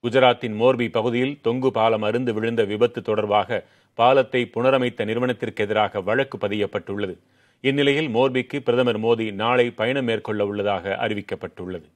குஜராத்தின் மோர்பி பகுதியில் தொங்கு பாலம் அருந்து விழுந்த விபத்து தொடர்பாக பாலத்தை புனரமைத்த நிறுவனத்திற்கு எதிராக வழக்கு பதியப்பட்டுள்ளது இந்நிலையில் மோர்பிக்கு பிரதமர் மோடி நாளை பயணம் மேற்கொள்ள உள்ளதாக அறிவிக்கப்பட்டுள்ளது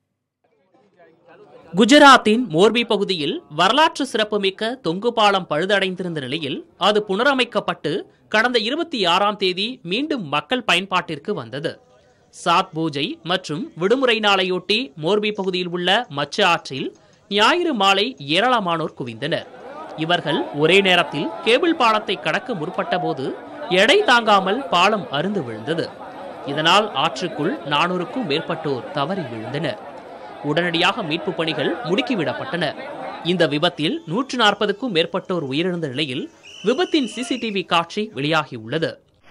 குஜராத்தின் மோர்பி பகுதியில் வரலாற்று சிறப்புமிக்க தொங்கு பாலம் பழுதடைந்திருந்த நிலையில் அது புனரமைக்கப்பட்டு கடந்த இருபத்தி ஆறாம் தேதி மீண்டும் மக்கள் பயன்பாட்டிற்கு வந்தது சாத் பூஜை மற்றும் விடுமுறை நாளையொட்டி மோர்பி பகுதியில் உள்ள மச்ச ஆற்றில் ஞாயிறு மாலை ஏராளமானோர் குவிந்தனர் இவர்கள் ஒரே நேரத்தில் கேபிள் பாலத்தை கடக்க முற்பட்டபோது எடை தாங்காமல் பாலம் அருந்து விழுந்தது இதனால் ஆற்றுக்குள் நானூறுக்கும் மேற்பட்டோர் தவறி விழுந்தனர் உடனடியாக மீட்பு பணிகள் முடுக்கிவிடப்பட்டன இந்த விபத்தில் நூற்று நாற்பதுக்கும் மேற்பட்டோர் உயிரிழந்த நிலையில் விபத்தின் சிசிடிவி காட்சி வெளியாகியுள்ளது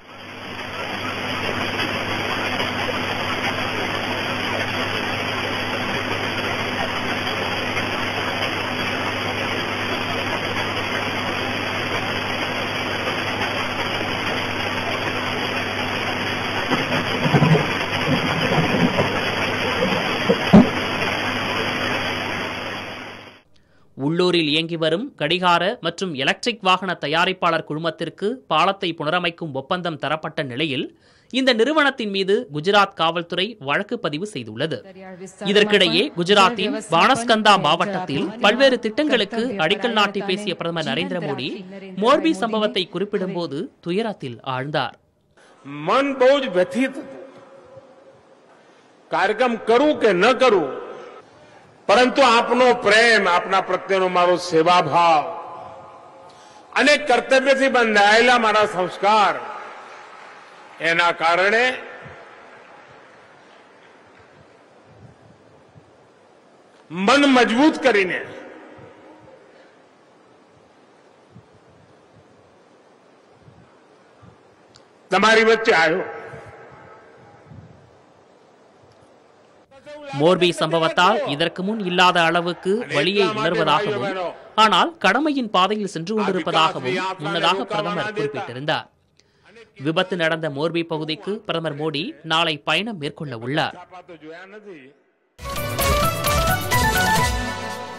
உள்ளூரில் இயங்கி வரும் கடிகார மற்றும் எலக்ட்ரிக் வாகன தயாரிப்பாளர் குழுமத்திற்கு பாலத்தை புனரமைக்கும் ஒப்பந்தம் தரப்பட்ட நிலையில் இந்த நிறுவனத்தின் மீது குஜராத் காவல்துறை வழக்கு பதிவு செய்துள்ளது இதற்கிடையே குஜராத்தின் பானஸ்கந்தா மாவட்டத்தில் பல்வேறு திட்டங்களுக்கு அடிக்கல் நாட்டி பேசிய பிரதமர் நரேந்திர மோடி மோர்பி சம்பவத்தை குறிப்பிடும்போது துயரத்தில் ஆழ்ந்தார் मन बहुत व्यथित હતું. કાર્યક્રમ કરું કે ન કરું પરંતુ આપનો પ્રેમ આપના પ્રત્યેનો મારો સેવાભાવ અને કર્તવ્યથી બંધાયેલા મારા સંસ્કાર એના કારણે મન મજબૂત કરીને તમારી વચ્ચે આવ્યો மோர்பி சம்பவத்தால் இதற்கு முன் இல்லாத அளவுக்கு வழியை உணர்வதாகவும் ஆனால் கடமையின் பாதையில் சென்று கொண்டிருப்பதாகவும் முன்னதாக பிரதமர் குறிப்பிட்டிருந்தார் விபத்து நடந்த மோர்பி பகுதிக்கு பிரதமர் மோடி நாளை பயணம் மேற்கொள்ள உள்ளார் છાપા તો જોયા નથી